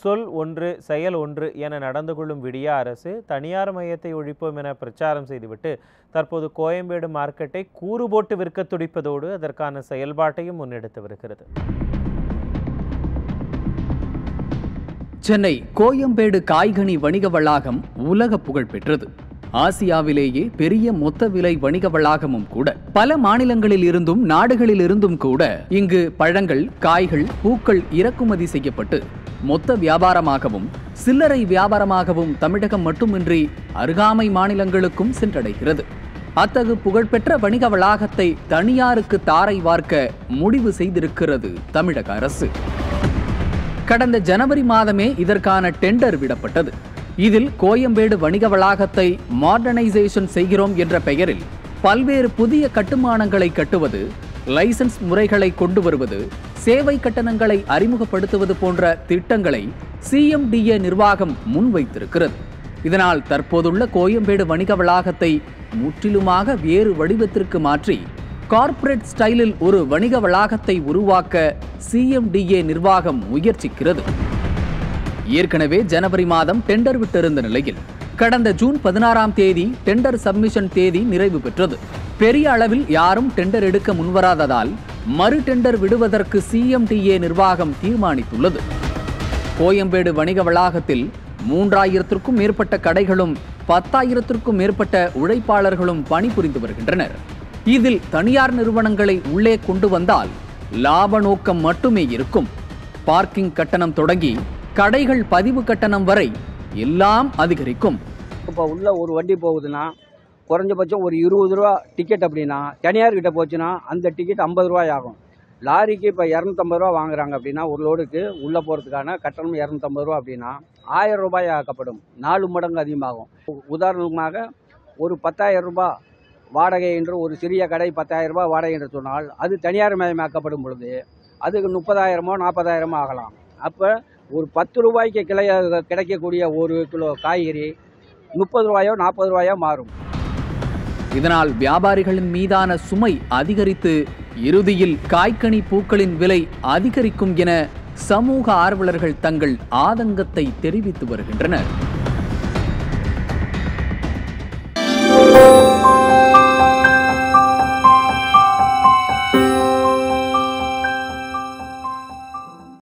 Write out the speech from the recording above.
சொல் ஒன்று செயல் ஒன்று என நடந்து கொள்ளும் விடிய அரசு தனியார் மையத்தை ஒழிப்போம் என பிரச்சாரம் செய்துவிட்டு தற்போது கோயம்பேடு மார்க்கெட்டை கூறு போட்டு விற்க துடிப்பதோடு அதற்கான செயல்பாட்டையும் முன்னெடுத்து வருகிறது சென்னை கோயம்பேடு காய்கனி வணிக வளாகம் உலக புகழ் பெற்றது ஆசியாவிலேயே பெரிய மொத்த விலை வணிக வளாகமும் கூட பல மாநிலங்களில் இருந்தும் நாடுகளில் இருந்தும் கூட இங்கு பழங்கள் காய்கள் பூக்கள் இறக்குமதி செய்யப்பட்டு மொத்த வியாபாரமாகவும் சில்லறை வியாபாரமாகவும் தமிழகம் மட்டுமின்றி அருகாமை மாநிலங்களுக்கும் சென்றடைகிறது அத்தகு புகழ்பெற்ற வணிக வளாகத்தை தனியாருக்கு தாரை வார்க்க முடிவு செய்திருக்கிறது தமிழக அரசு கடந்த ஜனவரி மாதமே இதற்கான டெண்டர் விடப்பட்டது இதில் கோயம்பேடு வணிக வளாகத்தை மாடர்னைசேஷன் செய்கிறோம் என்ற பெயரில் பல்வேறு புதிய கட்டுமானங்களை கட்டுவது லைசன்ஸ் முறைகளை கொண்டு வருவது சேவை கட்டணங்களை அறிமுகப்படுத்துவது போன்ற திட்டங்களை சிஎம்டிஏ நிர்வாகம் முன்வைத்திருக்கிறது இதனால் தற்போதுள்ள கோயம்பேடு வணிக வளாகத்தை முற்றிலுமாக வேறு வடிவத்திற்கு மாற்றி கார்ப்பரேட் ஸ்டைலில் ஒரு வணிக வளாகத்தை உருவாக்க சிஎம்டிஏ நிர்வாகம் முயற்சிக்கிறது ஏற்கனவே ஜனவரி மாதம் டெண்டர் விட்டிருந்த நிலையில் கடந்த ஜூன் பதினாறாம் தேதி டெண்டர் சப்மிஷன் தேதி நிறைவு பெற்றது பெரிய அளவில் யாரும் டெண்டர் எடுக்க முன்வராததால் மறு டெண்டர் விடுவதற்கு சிஎம்டிஏ நிர்வாகம் தீர்மானித்துள்ளது கோயம்பேடு வணிக வளாகத்தில் மூன்றாயிரத்திற்கும் மேற்பட்ட கடைகளும் பத்தாயிரத்திற்கும் மேற்பட்ட உழைப்பாளர்களும் பணிபுரிந்து வருகின்றனர் இதில் தனியார் நிறுவனங்களை உள்ளே கொண்டு வந்தால் லாப நோக்கம் மட்டுமே இருக்கும் பார்க்கிங் கட்டணம் தொடங்கி கடைகள் பதிவு கட்டணம் வரை எல்லாம் அதிகரிக்கும் இப்போ உள்ள ஒரு வண்டி போகுதுன்னா குறைஞ்சபட்சம் ஒரு இருபது ரூபா டிக்கெட் அப்படின்னா தனியார் கிட்ட போச்சுன்னா அந்த டிக்கெட் ஐம்பது ரூபாய் ஆகும் லாரிக்கு இப்போ இரநூத்தம்பது ரூபா வாங்குறாங்க அப்படின்னா ஒரு லோடுக்கு உள்ளே போகிறதுக்கான கட்டணம் இரநூத்தம்பது ரூபா அப்படின்னா ஆயிரம் ரூபாய் ஆக்கப்படும் நாலு மடங்கு அதிகமாகும் உ- உதாரணமாக ஒரு பத்தாயிரம் ரூபாய் வாடகை என்று ஒரு சிறிய கடை பத்தாயிரம் ரூபாய் வாடகை என்று சொன்னால் அது தனியார் மயமாக்கப்படும் பொழுது அதுக்கு முப்பதாயிரமோ நாற்பதாயிரமோ ஆகலாம் அப்போ ஒரு பத்து ரூபாய்க்கு கிளை கிடைக்கக்கூடிய ஒரு கிலோ காய்கறி முப்பது ரூபாயோ நாற்பது ரூபாயோ மாறும் இதனால் வியாபாரிகளின் மீதான சுமை அதிகரித்து இறுதியில் காய்கனி பூக்களின் விலை அதிகரிக்கும் என சமூக ஆர்வலர்கள் தங்கள் ஆதங்கத்தை தெரிவித்து வருகின்றனர்